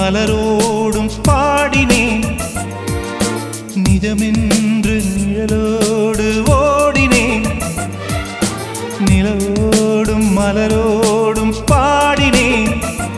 மலரோடும் பாடினேன் நிஜமென்று நிழலோடு ஓடினேன் நிலவோடும் மலரோடும் பாடினேன்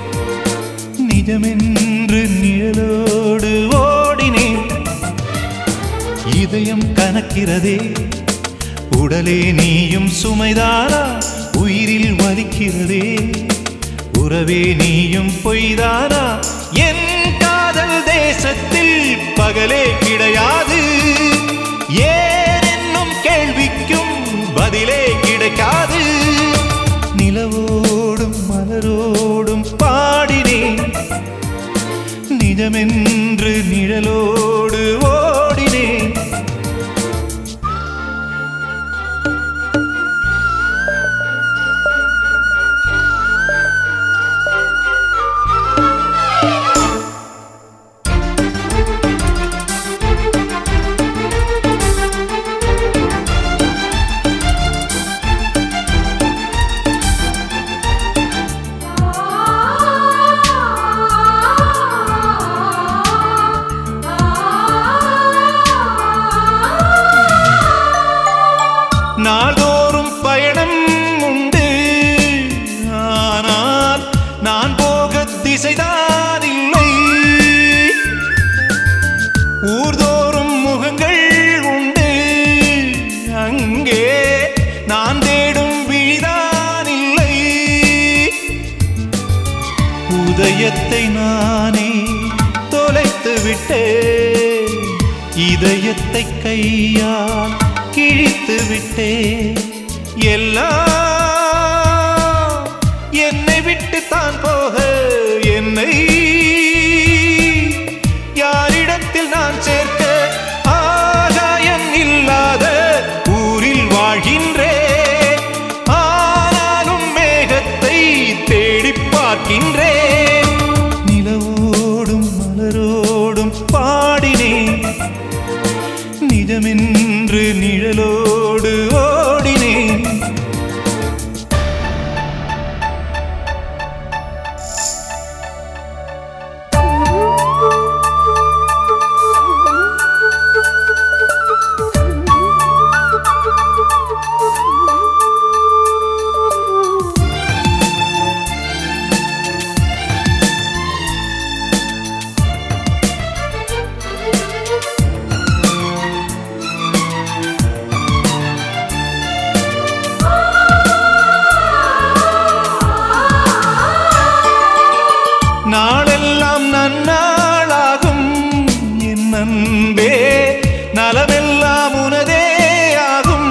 நிஜமென்று நிழலோடு ஓடினேன் இதயம் கனக்கிறதே உடலே நீயும் சுமைதானா உயிரில் வலிக்கிறதே உறவே நீயும் பொய்தானா என் காதல் தேசத்தில் பகலே கிடையாது ஏன் என்னும் கேள்விக்கும் பதிலே கிடைக்காது நிலவோடும் மலரோடும் பாடினேன் நிஜமென்று நிழலோடு ஓடினேன் நாள்தோறும் பயணம் உண்டு ஆனால் நான் போக திசைதான் இல்லை ஊர்தோறும் முகங்கள் உண்டு அங்கே நான் தேடும் விழிதான் இல்லை உதயத்தை நானே தொலைத்து விட்டேன் இதயத்தை கையால் கிழித்து விட்டேன் எல்லாம் என்னை விட்டு தான் போக என்னை யாரிடத்தில் நான் சேர்க்க ஆகாயம் இல்லாத ஊரில் வாழ்கின்றேன் ஆனாலும் மேகத்தை தேடிப் பார்க்கின்றேன் நிலவோடும் மலரோடும் பாடினேன் நிஜமென்று நிழலோடு ஓடினேன் நாளெல்லாம் நன்னாளாகும் என் அன்பே நலமெல்லாம் உனதே ஆகும்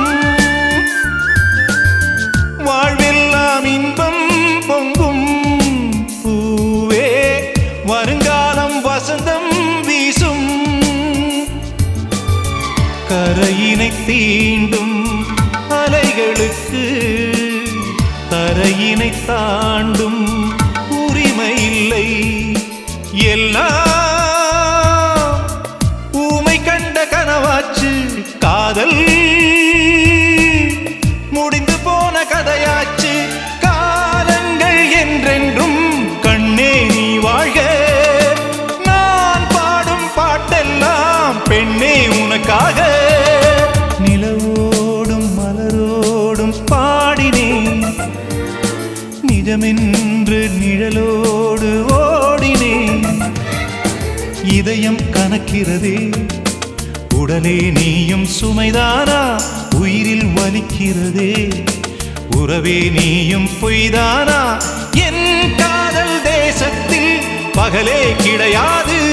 வாழ்வெல்லாம் இன்பம் பொங்கும் பூவே வருங்காலம் வசந்தம் வீசும் கரையினை தீண்டும் அலைகளுக்கு தரையினை தாண்டும் உரிமை இல்லை எல்லாம் ஊமை கண்ட கனவாச்சு காதல் முடிந்து போன கதையாச்சு காலங்கள் என்றென்றும் கண்ணே நீ வாழ்க நான் பாடும் பாட்டெல்லாம் பெண்ணே உனக்காக நிலவோடும் மலரோடும் பாடினேன் நிஜமென்று நிழலோடு ஓடினேன் இதயம் கனக்கிறதே உடலே நீயும் சுமைதானா உயிரில் வலிக்கிறதே உறவே நீயும் பொய்தானா என் காதல் தேசத்தில் பகலே கிடையாது